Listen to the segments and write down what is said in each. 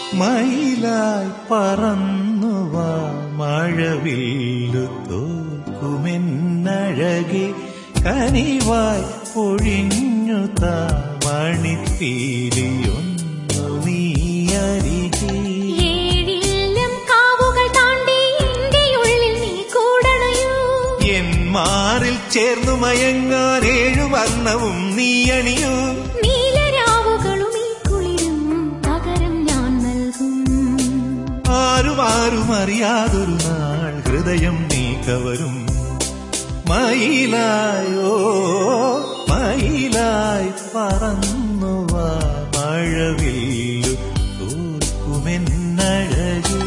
മയിലായി പറന്നുവാ മഴവില്ലു തോൽക്കുമെന്നഴകെ കനിവായി പൊഴിഞ്ഞു താ മണിപ്പീലിയൊന്നു നീ അരികെ ഏഴില്ലം കാവുകൾ താണ്ടി എന്റെ ഉള്ളിൽ നീ കൂടണയോ എൻ മാറിൽ ചേർന്നു മയങ്ങാൻ ഏഴു വർണ്ണവും നീ അണിയൂ നീലരാവുകളും ഈ കുളിരും പകരം ഞാൻ നൽകും ആരും ആരും അറിയാതൊരു നാൾ ഹൃദയം നീ കവരും മയിലായോ മയിലായി പറന്നുവാ മഴവില്ലു തോൽക്കുമെന്നഴകേ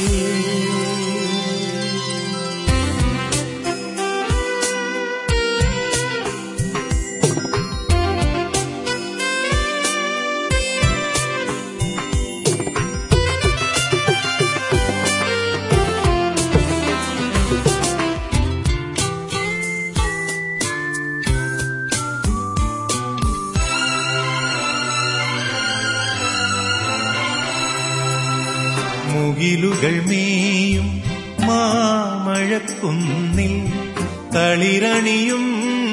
മുകിലുകൾ മേയും മാമഴക്കുന്നിൽ തളിരണിയും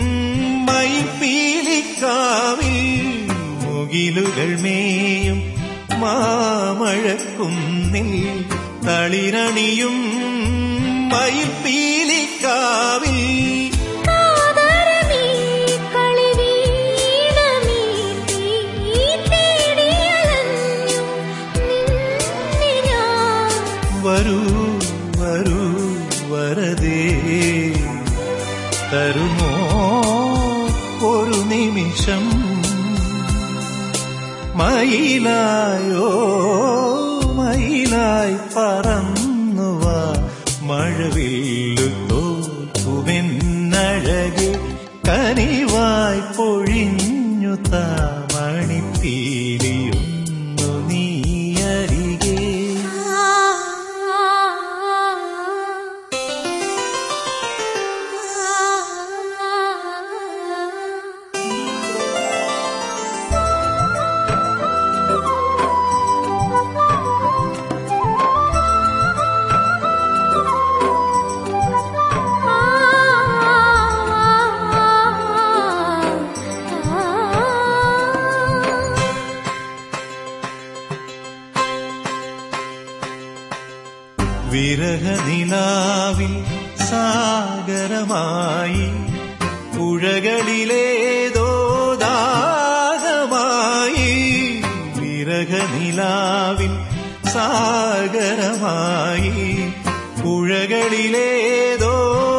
മൈപ്പീലിക്കാവിൽ മുകിലുകൾ മേയും മാമഴക്കുന്നിൽ തളിരണിയും മൈപ്പീലിക്കാവിൽ കാതരമീ കളിവീണമീ നീ തേടിയലഞ്ഞു നിന്നെ ഞാൻ വരൂ വരൂ വരതേ തരുമോ ഒരു നിമിഷം മയിലായോ മയിലായി പറന്നുവാ മഴവില്ലു തോൽക്കുമെന്നഴകെ കനിവായി പൊഴിഞ്ഞു താമണിപ്പീലിയൊന്നു നീ അരികെ വിരഹനിലാവിൽ സാഗരമായി പുഴകളിലേതോ ദാഹമായി വിരഹനിലാവിൽ സാഗരമായി പുഴകളിലേതോ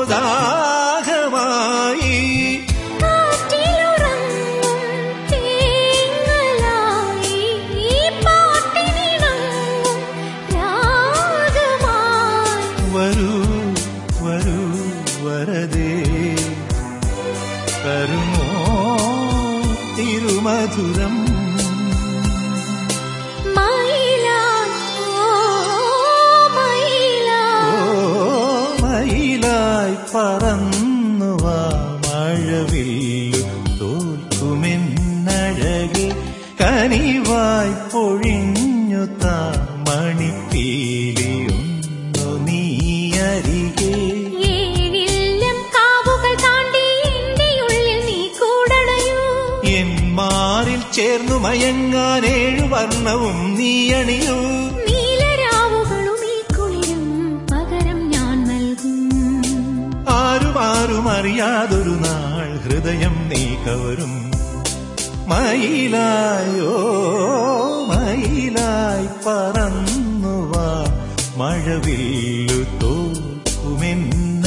ദാഹമായി കാറ്റിലുറങ്ങും തേങ്ങലായി ഈ പാട്ടിനിണങ്ങും രാഗമായി വരൂ വരൂ വരതേ തരുമോ തിരുമധുരം മയിലായി ഓ മയിലായി ഓ മയിലായി പറന്നുവാ മഴവില്ലു തോൽക്കുമെന്നഴകെ കനിവായി പൊഴിഞ്ഞു താ മണിപ്പീലിയൊന്നു നീ അരികെ ഏഴില്ലം കാവുകൾ താണ്ടി എന്റെ ഉള്ളിൽ നീ കൂടണയോ എൻ മാറിൽ ചേർന്നു മയങ്ങാൻ ഏഴു വർണ്ണവും നീ അണിയൂ നീലരാവുകളും ഈ കുളിരും പകരം ഞാൻ നൽകും ആരും ആരും അറിയാതൊരു നാൾ ഹൃദയം നീ കവരും മയിലായോ മയിലായി പറന്നുവാ മഴവില്ലു തോൽക്കുമെന്ന